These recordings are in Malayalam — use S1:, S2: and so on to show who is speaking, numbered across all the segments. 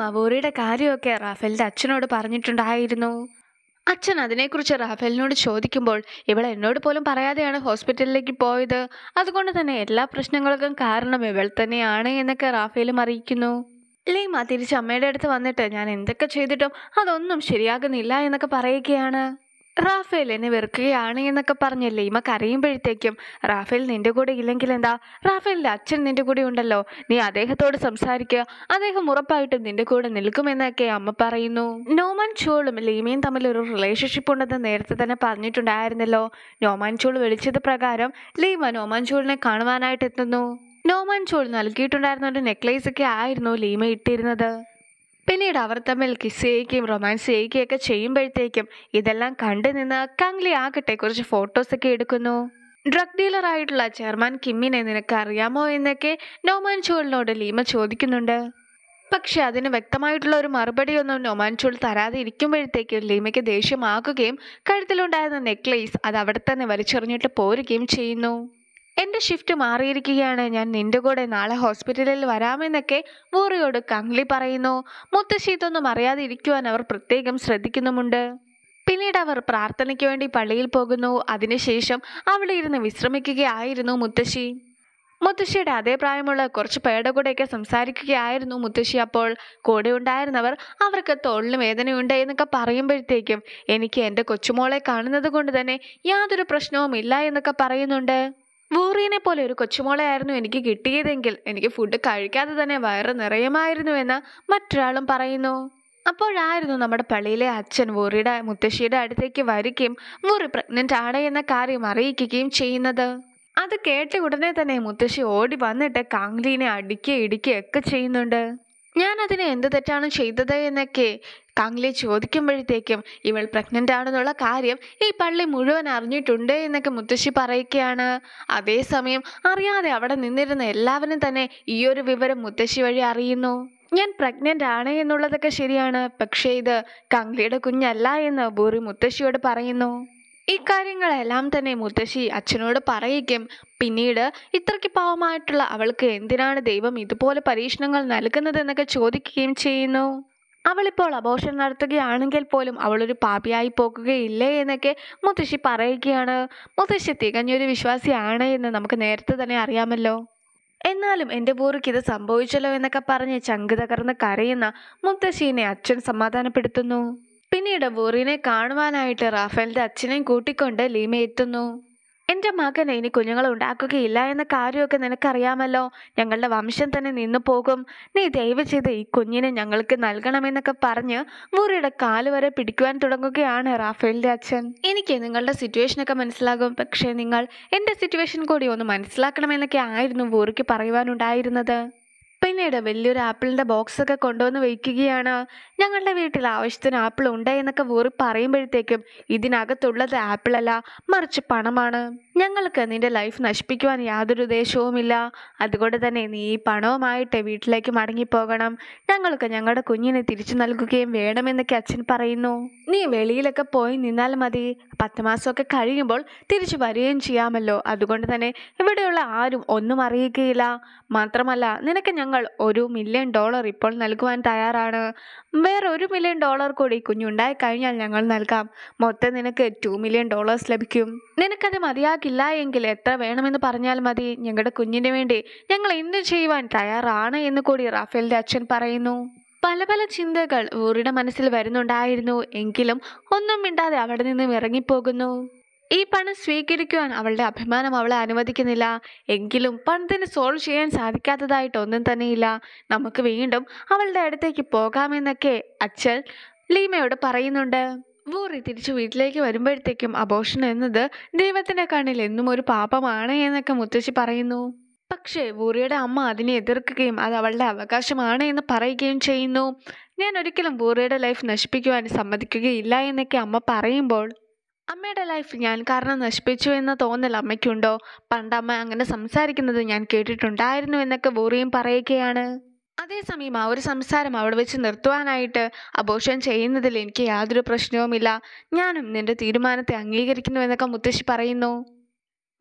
S1: ലീമ വോറിയുടെ കാര്യമൊക്കെ റാഫേലിന്റെ അച്ഛനോട് പറഞ്ഞിട്ടുണ്ടായിരുന്നു അച്ഛൻ അതിനെക്കുറിച്ച് റാഫേലിനോട് ചോദിക്കുമ്പോൾ ഇവൾ എന്നോട് പോലും പറയാതെയാണ് ഹോസ്പിറ്റലിലേക്ക് പോയത് അതുകൊണ്ട് തന്നെ എല്ലാ പ്രശ്നങ്ങൾക്കും കാരണം ഇവൾ തന്നെയാണ് എന്നൊക്കെ റാഫേലും അറിയിക്കുന്നു ലീമ തിരിച്ച് അമ്മയുടെ അടുത്ത് വന്നിട്ട് ഞാൻ എന്തൊക്കെ ചെയ്തിട്ടും അതൊന്നും ശരിയാകുന്നില്ല എന്നൊക്കെ പറയുകയാണ് റാഫേൽ എന്നെ വെറുക്കുകയാണ് എന്നൊക്കെ പറഞ്ഞ് ലീമ കരയുമ്പോഴത്തേക്കും റാഫേൽ നിന്റെ കൂടെ ഇല്ലെങ്കിൽ എന്താ റാഫേലിന്റെ അച്ഛൻ നിന്റെ കൂടെ ഉണ്ടല്ലോ നീ അദ്ദേഹത്തോട് സംസാരിക്കുക അദ്ദേഹം ഉറപ്പായിട്ടും നിന്റെ കൂടെ നിൽക്കുമെന്നൊക്കെ അമ്മ പറയുന്നു നോമാൻ ചോളും ലീമയും തമ്മിൽ ഒരു റിലേഷൻഷിപ്പ് ഉണ്ടെന്ന് നേരത്തെ തന്നെ പറഞ്ഞിട്ടുണ്ടായിരുന്നല്ലോ നോമാൻ ചോൾ വിളിച്ചത് പ്രകാരം ലീമ നോമാൻ ചോളിനെ കാണുവാനായിട്ട് എത്തുന്നു നോമാൻ ചോൾ നൽകിയിട്ടുണ്ടായിരുന്ന ഒരു നെക്ലേസ് ഒക്കെ ആയിരുന്നു ലീമ ഇട്ടിരുന്നത് പിന്നീട് അവർ തമ്മിൽ കിസ് ചെയ്യുകയും റൊമാൻസ് ചെയ്യുകയും ഒക്കെ ചെയ്യുമ്പോഴത്തേക്കും ഇതെല്ലാം കണ്ടു നിന്ന് കങ്ലി ആകട്ടെ കുറച്ച് ഫോട്ടോസൊക്കെ എടുക്കുന്നു ഡ്രഗ് ഡീലറായിട്ടുള്ള ചെയർമാൻ കിമ്മിനെ നിനക്ക് അറിയാമോ എന്നൊക്കെ നോമാൻ ചോളിനോട് ലീമ ചോദിക്കുന്നുണ്ട് പക്ഷെ അതിന് വ്യക്തമായിട്ടുള്ള ഒരു മറുപടിയൊന്നും നൊമാൻ ചോൾ തരാതെ ഇരിക്കുമ്പോഴത്തേക്കും ലീമയ്ക്ക് ദേഷ്യമാക്കുകയും കഴുത്തിലുണ്ടായിരുന്ന നെക്ലേസ് അത് അവിടെ തന്നെ വലിച്ചെറിഞ്ഞിട്ട് പോരുകയും ചെയ്യുന്നു എൻ്റെ ഷിഫ്റ്റ് മാറിയിരിക്കുകയാണ് ഞാൻ നിന്റെ കൂടെ നാളെ ഹോസ്പിറ്റലിൽ വരാമെന്നൊക്കെ വൂറിയോട് കങ്ലി പറയുന്നു മുത്തശ്ശി ഇതൊന്നും അറിയാതെ ഇരിക്കുവാൻ അവർ പ്രത്യേകം ശ്രദ്ധിക്കുന്നുമുണ്ട് പിന്നീട് അവർ പ്രാർത്ഥനയ്ക്ക് വേണ്ടി പള്ളിയിൽ പോകുന്നു അതിനുശേഷം അവിടെ ഇരുന്ന് വിശ്രമിക്കുകയായിരുന്നു മുത്തശ്ശി മുത്തശ്ശിയുടെ അതേ പ്രായമുള്ള കുറച്ച് പേരുടെ കൂടെയൊക്കെ സംസാരിക്കുകയായിരുന്നു മുത്തശ്ശി അപ്പോൾ കൂടെ ഉണ്ടായിരുന്നവർ അവർക്ക് തോളിന് വേദനയുണ്ട് എന്നൊക്കെ പറയുമ്പോഴത്തേക്കും എനിക്ക് എൻ്റെ കൊച്ചുമോളെ കാണുന്നത് കൊണ്ട് തന്നെ യാതൊരു പ്രശ്നവും ഇല്ല എന്നൊക്കെ പറയുന്നുണ്ട് വൂറീനെ പോലെ ഒരു കൊച്ചുമോളെ ആയിരുന്നു എനിക്ക് കിട്ടിയതെങ്കിൽ എനിക്ക് ഫുഡ് കഴിക്കാതെ തന്നെ വയറ് നിറയുമായിരുന്നു എന്ന് മറ്റൊരാളും പറയുന്നു അപ്പോഴായിരുന്നു നമ്മുടെ പള്ളിയിലെ അച്ഛൻ വൂറിയുടെ മുത്തശ്ശിയുടെ അടുത്തേക്ക് വരികയും വൂറി പ്രഗ്നൻ്റ് ആണ് എന്ന കാര്യം അറിയിക്കുകയും ചെയ്യുന്നത് അത് കേട്ട ഉടനെ തന്നെ മുത്തശ്ശി ഓടി വന്നിട്ട് കാങ്ലീനെ അടിക്കുക ഇടിക്കുക ഒക്കെ ചെയ്യുന്നുണ്ട് ഞാൻ അതിന് എന്ത് തെറ്റാണ് ചെയ്തത് എന്നൊക്കെ കാങ്ലി ചോദിക്കുമ്പോഴത്തേക്കും ഇവൾ പ്രഗ്നൻ്റ് ആണെന്നുള്ള കാര്യം ഈ പള്ളി മുഴുവൻ അറിഞ്ഞിട്ടുണ്ട് എന്നൊക്കെ മുത്തശ്ശി പറയുകയാണ് അതേസമയം അറിയാതെ അവിടെ നിന്നിരുന്ന എല്ലാവരും തന്നെ ഈ ഒരു വിവരം മുത്തശ്ശി വഴി അറിയുന്നു ഞാൻ പ്രഗ്നൻ്റ് ആണ് എന്നുള്ളതൊക്കെ ശരിയാണ് പക്ഷേ ഇത് കാങ്ലിയുടെ കുഞ്ഞല്ല എന്ന് ബൂറി മുത്തശ്ശിയോട് പറയുന്നു ഇക്കാര്യങ്ങളെല്ലാം തന്നെ മുത്തശ്ശി അച്ഛനോട് പറയുകയും പിന്നീട് ഇത്രയ്ക്ക് പാവമായിട്ടുള്ള അവൾക്ക് എന്തിനാണ് ദൈവം ഇതുപോലെ പരീക്ഷണങ്ങൾ നൽകുന്നതെന്നൊക്കെ ചോദിക്കുകയും ചെയ്യുന്നു അവളിപ്പോൾ അബോഷൻ നടത്തുകയാണെങ്കിൽ പോലും അവളൊരു പാപിയായി പോകുകയില്ലേ എന്നൊക്കെ മുത്തശ്ശി പറയുകയാണ് മുത്തശ്ശി തികഞ്ഞൊരു വിശ്വാസിയാണ് എന്ന് നമുക്ക് നേരത്തെ തന്നെ അറിയാമല്ലോ എന്നാലും എൻ്റെ പൂറിക്ക് ഇത് സംഭവിച്ചല്ലോ എന്നൊക്കെ പറഞ്ഞ് ചങ്ക് തകർന്ന് കരയുന്ന മുത്തശ്ശീനെ അച്ഛൻ സമാധാനപ്പെടുത്തുന്നു പിന്നീട് ബൂറിനെ കാണുവാനായിട്ട് റാഫേലിന്റെ അച്ഛനെയും കൂട്ടിക്കൊണ്ട് ലീമ എത്തുന്നു എൻ്റെ മകൻ ഇനി കുഞ്ഞുങ്ങൾ ഉണ്ടാക്കുകയില്ല എന്ന കാര്യമൊക്കെ നിനക്കറിയാമല്ലോ ഞങ്ങളുടെ വംശം തന്നെ നിന്നു പോകും നീ ദയവ് ചെയ്ത് ഈ കുഞ്ഞിനെ ഞങ്ങൾക്ക് നൽകണമെന്നൊക്കെ പറഞ്ഞ് ബൂറിയുടെ കാല് വരെ പിടിക്കുവാൻ തുടങ്ങുകയാണ് റാഫേലിന്റെ അച്ഛൻ എനിക്ക് നിങ്ങളുടെ സിറ്റുവേഷനൊക്കെ മനസ്സിലാകും പക്ഷേ നിങ്ങൾ എൻ്റെ സിറ്റുവേഷൻ കൂടി ഒന്ന് മനസ്സിലാക്കണമെന്നൊക്കെ ആയിരുന്നു ബൂറിക്ക് പറയുവാനുണ്ടായിരുന്നത് പിന്നീട് വലിയൊരു ആപ്പിളിൻ്റെ ബോക്സൊക്കെ കൊണ്ടുവന്ന് വയ്ക്കുകയാണ് ഞങ്ങളുടെ വീട്ടിൽ ആവശ്യത്തിന് ആപ്പിൾ ഉണ്ട് എന്നൊക്കെ വൂറി പറയുമ്പോഴത്തേക്കും ഇതിനകത്തുള്ളത് ആപ്പിളല്ല മറിച്ച് പണമാണ് ഞങ്ങൾക്ക് നിന്റെ ലൈഫ് നശിപ്പിക്കുവാൻ യാതൊരു ഉദ്ദേശവുമില്ല അതുകൊണ്ട് തന്നെ നീ ഈ പണവുമായിട്ട് വീട്ടിലേക്ക് മടങ്ങിപ്പോകണം ഞങ്ങൾക്ക് ഞങ്ങളുടെ കുഞ്ഞിനെ തിരിച്ചു നൽകുകയും വേണമെന്നൊക്കെ അച്ഛൻ പറയുന്നു നീ വെളിയിലൊക്കെ പോയി നിന്നാൽ മതി പത്ത് മാസമൊക്കെ കഴിയുമ്പോൾ തിരിച്ചു വരികയും ചെയ്യാമല്ലോ അതുകൊണ്ട് തന്നെ ഇവിടെയുള്ള ആരും ഒന്നും അറിയിക്കുകയില്ല മാത്രമല്ല നിനക്ക് ഞങ്ങൾ ഒരു മില്യൺ ഡോളർ ഇപ്പോൾ നൽകുവാൻ തയ്യാറാണ് വേറെ ഒരു മില്യൺ ഡോളർ കൂടി കുഞ്ഞുണ്ടായി കഴിഞ്ഞാൽ ഞങ്ങൾ നൽകാം മൊത്തം നിനക്ക് ടു മില്യൺ ഡോളേഴ്സ് ലഭിക്കും നിനക്കത് മതിയാകില്ല എങ്കിൽ എത്ര വേണമെന്ന് പറഞ്ഞാൽ മതി ഞങ്ങളുടെ കുഞ്ഞിന് വേണ്ടി ഞങ്ങൾ എന്ത് ചെയ്യുവാൻ തയ്യാറാണ് എന്ന് കൂടി റാഫേലിന്റെ അച്ഛൻ പറയുന്നു പല പല ചിന്തകൾ ഊറിയുടെ മനസ്സിൽ വരുന്നുണ്ടായിരുന്നു എങ്കിലും ഒന്നും മിണ്ടാതെ അവിടെ നിന്നും ഇറങ്ങിപ്പോകുന്നു ഈ പണം സ്വീകരിക്കുവാൻ അവളുടെ അഭിമാനം അവളെ അനുവദിക്കുന്നില്ല എങ്കിലും പണത്തിന് സോൾവ് ചെയ്യാൻ സാധിക്കാത്തതായിട്ട് ഒന്നും തന്നെയില്ല നമുക്ക് വീണ്ടും അവളുടെ അടുത്തേക്ക് പോകാമെന്നൊക്കെ അച്ഛൻ ലീമയോട് പറയുന്നുണ്ട് വൂറി തിരിച്ചു വീട്ടിലേക്ക് വരുമ്പോഴത്തേക്കും അബോഷൻ എന്നത് ദൈവത്തിന്റെ കണ്ണിൽ എന്നും ഒരു പാപമാണ് എന്നൊക്കെ മുത്തശ്ശി പറയുന്നു പക്ഷേ വൂറിയുടെ അമ്മ അതിനെ എതിർക്കുകയും അത് അവളുടെ അവകാശമാണ് എന്ന് പറയുകയും ചെയ്യുന്നു ഞാൻ ഒരിക്കലും വൂറിയുടെ ലൈഫ് നശിപ്പിക്കുവാൻ സമ്മതിക്കുകയില്ല എന്നൊക്കെ അമ്മ പറയുമ്പോൾ അമ്മയുടെ ലൈഫ് ഞാൻ കാരണം നശിപ്പിച്ചു എന്ന തോന്നൽ അമ്മയ്ക്കുണ്ടോ പണ്ട് അമ്മ അങ്ങനെ സംസാരിക്കുന്നത് ഞാൻ കേട്ടിട്ടുണ്ടായിരുന്നു എന്നൊക്കെ വൂറിയും പറയുകയാണ് അതേസമയം ആ ഒരു സംസാരം അവിടെ വെച്ച് നിർത്തുവാനായിട്ട് അബോഷൻ ചെയ്യുന്നതിൽ എനിക്ക് യാതൊരു പ്രശ്നവുമില്ല ഞാനും നിന്റെ തീരുമാനത്തെ അംഗീകരിക്കുന്നു എന്നൊക്കെ മുത്തശ്ശി പറയുന്നു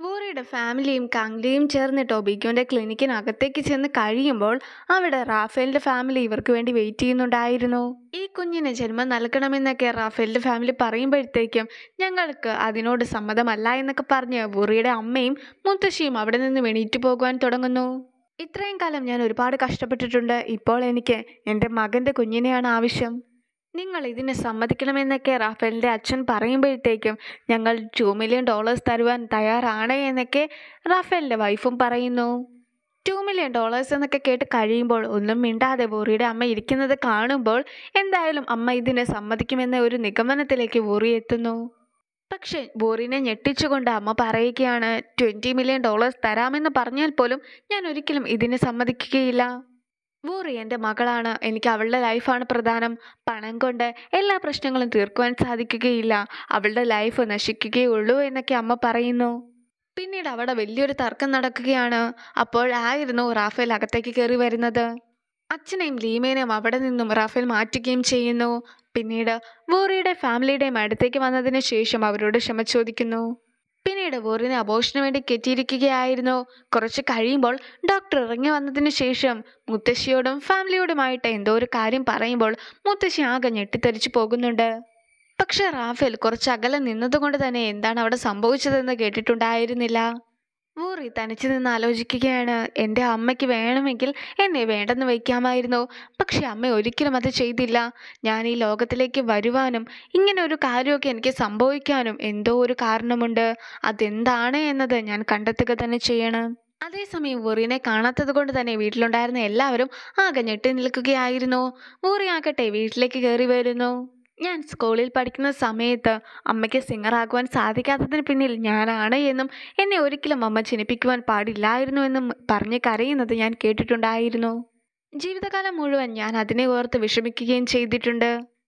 S1: വൂറിയുടെ ഫാമിലിയും കംഗ്ലിയും ചേർന്ന് ടൊബിക്കോന്റെ ക്ലിനിക്കിനകത്തേക്ക് ചെന്ന് കഴിയുമ്പോൾ അവിടെ റാഫേലിന്റെ ഫാമിലി ഇവർക്ക് വേണ്ടി വെയിറ്റ് ചെയ്യുന്നുണ്ടായിരുന്നു ഈ കുഞ്ഞിന് ജന്മം നൽകണമെന്നൊക്കെ റാഫേലിന്റെ ഫാമിലി പറയുമ്പോഴത്തേക്കും ഞങ്ങൾക്ക് അതിനോട് സമ്മതമല്ല എന്നൊക്കെ പറഞ്ഞ് വൂറിയുടെ അമ്മയും മുത്തശ്ശിയും അവിടെ നിന്ന് എണീറ്റ് പോകുവാൻ തുടങ്ങുന്നു ഇത്രയും കാലം ഞാൻ ഒരുപാട് കഷ്ടപ്പെട്ടിട്ടുണ്ട് ഇപ്പോൾ എനിക്ക് എൻ്റെ മകൻ്റെ കുഞ്ഞിനെയാണ് ആവശ്യം നിങ്ങൾ ഇതിന് സമ്മതിക്കണമെന്നൊക്കെ റാഫേലിൻ്റെ അച്ഛൻ പറയുമ്പോഴത്തേക്കും ഞങ്ങൾ ടു മില്യൺ ഡോളേഴ്സ് തരുവാൻ തയ്യാറാണ് എന്നൊക്കെ റാഫേലിൻ്റെ വൈഫും പറയുന്നു ടു മില്യൺ ഡോളേഴ്സ് എന്നൊക്കെ കേട്ട് കഴിയുമ്പോൾ ഒന്നും മിണ്ടാതെ വോറിയുടെ അമ്മ ഇരിക്കുന്നത് കാണുമ്പോൾ എന്തായാലും അമ്മ ഇതിന് സമ്മതിക്കുമെന്ന ഒരു നിഗമനത്തിലേക്ക് വോറി എത്തുന്നു പക്ഷേ ബോറിനെ ഞെട്ടിച്ചുകൊണ്ട് അമ്മ പറയുകയാണ് ട്വൻറ്റി മില്യൺ ഡോളേഴ്സ് തരാമെന്ന് പറഞ്ഞാൽ പോലും ഞാൻ ഒരിക്കലും ഇതിന് സമ്മതിക്കുകയില്ല വൂറി എൻ്റെ മകളാണ് എനിക്ക് അവളുടെ ലൈഫാണ് പ്രധാനം പണം കൊണ്ട് എല്ലാ പ്രശ്നങ്ങളും തീർക്കുവാൻ സാധിക്കുകയില്ല അവളുടെ ലൈഫ് നശിക്കുകയുള്ളൂ എന്നൊക്കെ അമ്മ പറയുന്നു പിന്നീട് അവിടെ വലിയൊരു തർക്കം നടക്കുകയാണ് അപ്പോഴായിരുന്നു റാഫേൽ അകത്തേക്ക് കയറി വരുന്നത് അച്ഛനെയും ലീമേനെയും അവിടെ നിന്നും റാഫേൽ മാറ്റുകയും ചെയ്യുന്നു പിന്നീട് വോറിയുടെ ഫാമിലിയുടെയും അടുത്തേക്ക് വന്നതിന് ശേഷം അവരോട് ക്ഷമ ചോദിക്കുന്നു പിന്നീട് വോറിനെ അബോഷന് വേണ്ടി കെട്ടിയിരിക്കുകയായിരുന്നു കുറച്ച് കഴിയുമ്പോൾ ഡോക്ടർ ഇറങ്ങി വന്നതിന് ശേഷം മുത്തശ്ശിയോടും ഫാമിലിയോടുമായിട്ട് എന്തോ ഒരു കാര്യം പറയുമ്പോൾ മുത്തശ്ശി ആകെ ഞെട്ടിത്തെറിച്ചു പോകുന്നുണ്ട് പക്ഷെ റാഫേൽ കുറച്ച് അകലെ നിന്നതുകൊണ്ട് തന്നെ എന്താണ് അവിടെ സംഭവിച്ചതെന്ന് കേട്ടിട്ടുണ്ടായിരുന്നില്ല വൂറി തനിച്ച് നിന്ന് ആലോചിക്കുകയാണ് എൻ്റെ അമ്മയ്ക്ക് വേണമെങ്കിൽ എന്നെ വേണ്ടെന്ന് വയ്ക്കാമായിരുന്നു പക്ഷെ അമ്മ ഒരിക്കലും അത് ചെയ്തില്ല ഞാൻ ഈ ലോകത്തിലേക്ക് വരുവാനും ഇങ്ങനെ ഒരു കാര്യമൊക്കെ എനിക്ക് സംഭവിക്കാനും എന്തോ ഒരു കാരണമുണ്ട് അതെന്താണ് എന്നത് ഞാൻ കണ്ടെത്തുക തന്നെ ചെയ്യണം അതേസമയം വൂറിനെ കാണാത്തത് കൊണ്ട് തന്നെ വീട്ടിലുണ്ടായിരുന്ന എല്ലാവരും ആകെ ഞെട്ടി നിൽക്കുകയായിരുന്നു വൂറി ആകട്ടെ വീട്ടിലേക്ക് കയറി വരുന്നു ഞാൻ സ്കൂളിൽ പഠിക്കുന്ന സമയത്ത് അമ്മയ്ക്ക് സിംഗർ ആകുവാൻ സാധിക്കാത്തതിന് പിന്നിൽ ഞാനാണ് എന്നും എന്നെ ഒരിക്കലും അമ്മ ജനിപ്പിക്കുവാൻ പാടില്ലായിരുന്നു എന്നും പറഞ്ഞ് കരയുന്നത് ഞാൻ കേട്ടിട്ടുണ്ടായിരുന്നു ജീവിതകാലം മുഴുവൻ ഞാൻ അതിനെ ഓർത്ത് വിഷമിക്കുകയും ചെയ്തിട്ടുണ്ട്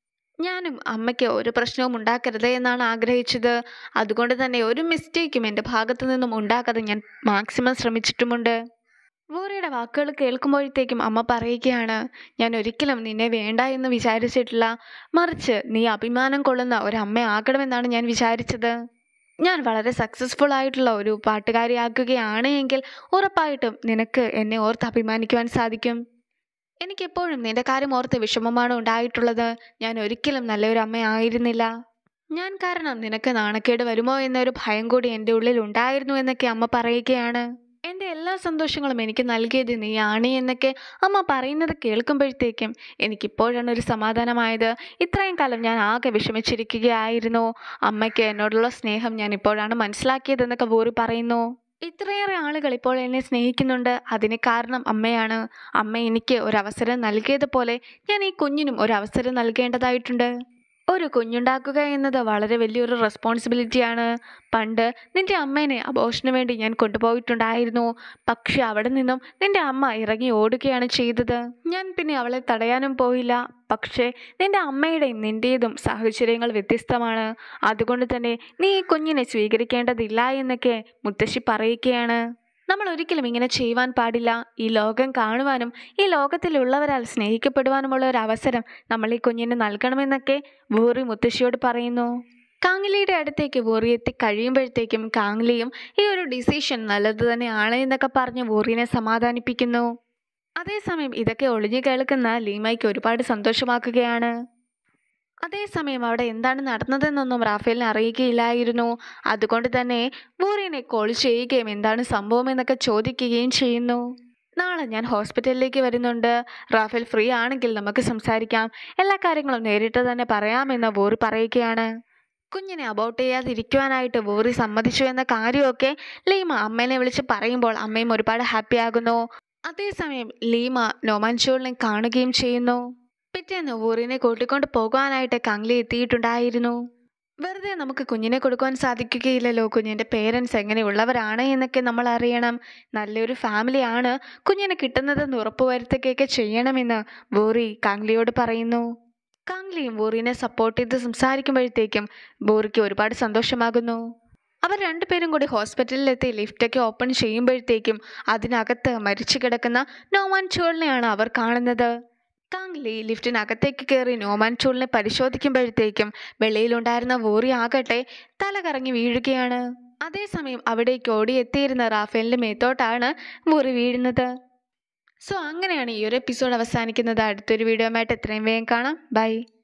S1: ഞാനും അമ്മയ്ക്ക് ഒരു പ്രശ്നവും ഉണ്ടാക്കരുത് എന്നാണ് ആഗ്രഹിച്ചത് അതുകൊണ്ട് തന്നെ ഒരു മിസ്റ്റേക്കും എൻ്റെ ഭാഗത്തു നിന്നും ഉണ്ടാക്കാതെ ഞാൻ മാക്സിമം ശ്രമിച്ചിട്ടുമുണ്ട് വോറിയുടെ വാക്കുകൾ കേൾക്കുമ്പോഴത്തേക്കും അമ്മ പറയുകയാണ് ഞാൻ ഒരിക്കലും നിന്നെ വേണ്ട എന്ന് വിചാരിച്ചിട്ടില്ല മറിച്ച് നീ അഭിമാനം കൊള്ളുന്ന ഒരമ്മയാകണമെന്നാണ് ഞാൻ വിചാരിച്ചത് ഞാൻ വളരെ സക്സസ്ഫുൾ ആയിട്ടുള്ള ഒരു പാട്ടുകാരിയാക്കുകയാണ് എങ്കിൽ ഉറപ്പായിട്ടും നിനക്ക് എന്നെ ഓർത്ത് അഭിമാനിക്കുവാൻ സാധിക്കും എനിക്കെപ്പോഴും നിന്റെ കാര്യം ഓർത്ത് വിഷമമാണ് ഉണ്ടായിട്ടുള്ളത് ഞാൻ ഒരിക്കലും നല്ലൊരു അമ്മയായിരുന്നില്ല ഞാൻ കാരണം നിനക്ക് നാണക്കേട് വരുമോ എന്നൊരു ഭയം കൂടി എൻ്റെ ഉള്ളിൽ ഉണ്ടായിരുന്നു എന്നൊക്കെ അമ്മ പറയുകയാണ് എൻ്റെ എല്ലാ സന്തോഷങ്ങളും എനിക്ക് നൽകിയത് നീയാണ് എന്നൊക്കെ അമ്മ പറയുന്നത് കേൾക്കുമ്പോഴത്തേക്കും എനിക്കിപ്പോഴാണ് ഒരു സമാധാനമായത് ഇത്രയും കാലം ഞാൻ ആകെ വിഷമിച്ചിരിക്കുകയായിരുന്നു അമ്മയ്ക്ക് എന്നോടുള്ള സ്നേഹം ഞാൻ ഇപ്പോഴാണ് മനസ്സിലാക്കിയതെന്നൊക്കെ ബോറി പറയുന്നു ഇത്രയേറെ ആളുകൾ ഇപ്പോൾ എന്നെ സ്നേഹിക്കുന്നുണ്ട് അതിന് കാരണം അമ്മയാണ് അമ്മ എനിക്ക് ഒരവസരം നൽകിയതുപോലെ ഞാൻ ഈ കുഞ്ഞിനും ഒരു അവസരം നൽകേണ്ടതായിട്ടുണ്ട് ഒരു കുഞ്ഞുണ്ടാക്കുക എന്നത് വളരെ വലിയൊരു റെസ്പോൺസിബിലിറ്റിയാണ് പണ്ട് നിന്റെ അമ്മേനെ അബോഷന് വേണ്ടി ഞാൻ കൊണ്ടുപോയിട്ടുണ്ടായിരുന്നു പക്ഷെ അവിടെ നിന്നും നിന്റെ അമ്മ ഇറങ്ങി ഓടുകയാണ് ചെയ്തത് ഞാൻ പിന്നെ അവളെ തടയാനും പോയില്ല പക്ഷേ നിന്റെ അമ്മയുടെയും നിന്റേതും സാഹചര്യങ്ങൾ വ്യത്യസ്തമാണ് അതുകൊണ്ട് തന്നെ നീ ഈ കുഞ്ഞിനെ സ്വീകരിക്കേണ്ടതില്ല എന്നൊക്കെ മുത്തശ്ശി പറയുകയാണ് നമ്മൾ ഒരിക്കലും ഇങ്ങനെ ചെയ്യുവാൻ പാടില്ല ഈ ലോകം കാണുവാനും ഈ ലോകത്തിലുള്ളവരാൽ സ്നേഹിക്കപ്പെടുവാനുമുള്ള ഒരു അവസരം നമ്മൾ ഈ കുഞ്ഞിന് നൽകണമെന്നൊക്കെ വൂറി മുത്തശ്ശിയോട് പറയുന്നു കാങ്ലിയുടെ അടുത്തേക്ക് വൂറി എത്തി കഴിയുമ്പോഴത്തേക്കും കാങ്ലിയും ഈ ഒരു ഡിസിഷൻ നല്ലത് തന്നെയാണ് എന്നൊക്കെ പറഞ്ഞ് വൂറിനെ സമാധാനിപ്പിക്കുന്നു അതേസമയം ഇതൊക്കെ ഒളിഞ്ഞു കേൾക്കുന്ന ലീമയ്ക്ക് ഒരുപാട് സന്തോഷമാക്കുകയാണ് അതേസമയം അവിടെ എന്താണ് നടന്നതെന്നൊന്നും റാഫേലിന് അറിയുകയില്ലായിരുന്നു അതുകൊണ്ട് തന്നെ വൂറിനെ കോൾ ചെയ്യുകയും എന്താണ് സംഭവം എന്നൊക്കെ ചോദിക്കുകയും ചെയ്യുന്നു നാളെ ഞാൻ ഹോസ്പിറ്റലിലേക്ക് വരുന്നുണ്ട് റാഫേൽ ഫ്രീ ആണെങ്കിൽ നമുക്ക് സംസാരിക്കാം എല്ലാ കാര്യങ്ങളും നേരിട്ട് തന്നെ പറയാമെന്ന് വൂറി പറയുകയാണ് കുഞ്ഞിനെ അബൌട്ട് ചെയ്യാതിരിക്കുവാനായിട്ട് വൂറി സമ്മതിച്ചു എന്ന കാര്യമൊക്കെ ലീമ അമ്മേനെ വിളിച്ച് പറയുമ്പോൾ അമ്മയും ഒരുപാട് ഹാപ്പി ആകുന്നു അതേസമയം ലീമ നോമാൻ ഷോളിനെ കാണുകയും ചെയ്യുന്നു പിറ്റേന്ന് വൂറിനെ കൂട്ടിക്കൊണ്ട് പോകുവാനായിട്ട് കങ്ലി എത്തിയിട്ടുണ്ടായിരുന്നു വെറുതെ നമുക്ക് കുഞ്ഞിനെ കൊടുക്കുവാൻ സാധിക്കുകയില്ലല്ലോ കുഞ്ഞിൻ്റെ പേരൻസ് എങ്ങനെയുള്ളവരാണ് എന്നൊക്കെ നമ്മൾ അറിയണം നല്ലൊരു ഫാമിലിയാണ് കുഞ്ഞിനെ കിട്ടുന്നതെന്ന് ഉറപ്പുവരുത്തുകയൊക്കെ ചെയ്യണമെന്ന് വൂറി കാങ്ലിയോട് പറയുന്നു കാങ്ലിയും വൂറിനെ സപ്പോർട്ട് ചെയ്ത് സംസാരിക്കുമ്പോഴത്തേക്കും വൂറിക്ക് ഒരുപാട് സന്തോഷമാകുന്നു അവർ രണ്ടുപേരും കൂടി ഹോസ്പിറ്റലിലെത്തി ലിഫ്റ്റൊക്കെ ഓപ്പൺ ചെയ്യുമ്പോഴത്തേക്കും അതിനകത്ത് മരിച്ചു കിടക്കുന്ന നോമാൻ ചോളിനെയാണ് അവർ കാണുന്നത് കാങ്ലി ലിഫ്റ്റിനകത്തേക്ക് കയറി നോമാൻ ചൂളിനെ പരിശോധിക്കുമ്പോഴത്തേക്കും വെളിയിലുണ്ടായിരുന്ന വോറി ആകട്ടെ തല കറങ്ങി വീഴുകയാണ് അതേസമയം അവിടേക്ക് ഓടിയെത്തിയിരുന്ന റാഫേലിൻ്റെ മേത്തോട്ടാണ് മുറി വീഴുന്നത് സോ അങ്ങനെയാണ് ഈ ഒരു എപ്പിസോഡ് അവസാനിക്കുന്നത് അടുത്തൊരു വീഡിയോ ആയിട്ട് എത്രയും വേഗം കാണാം ബൈ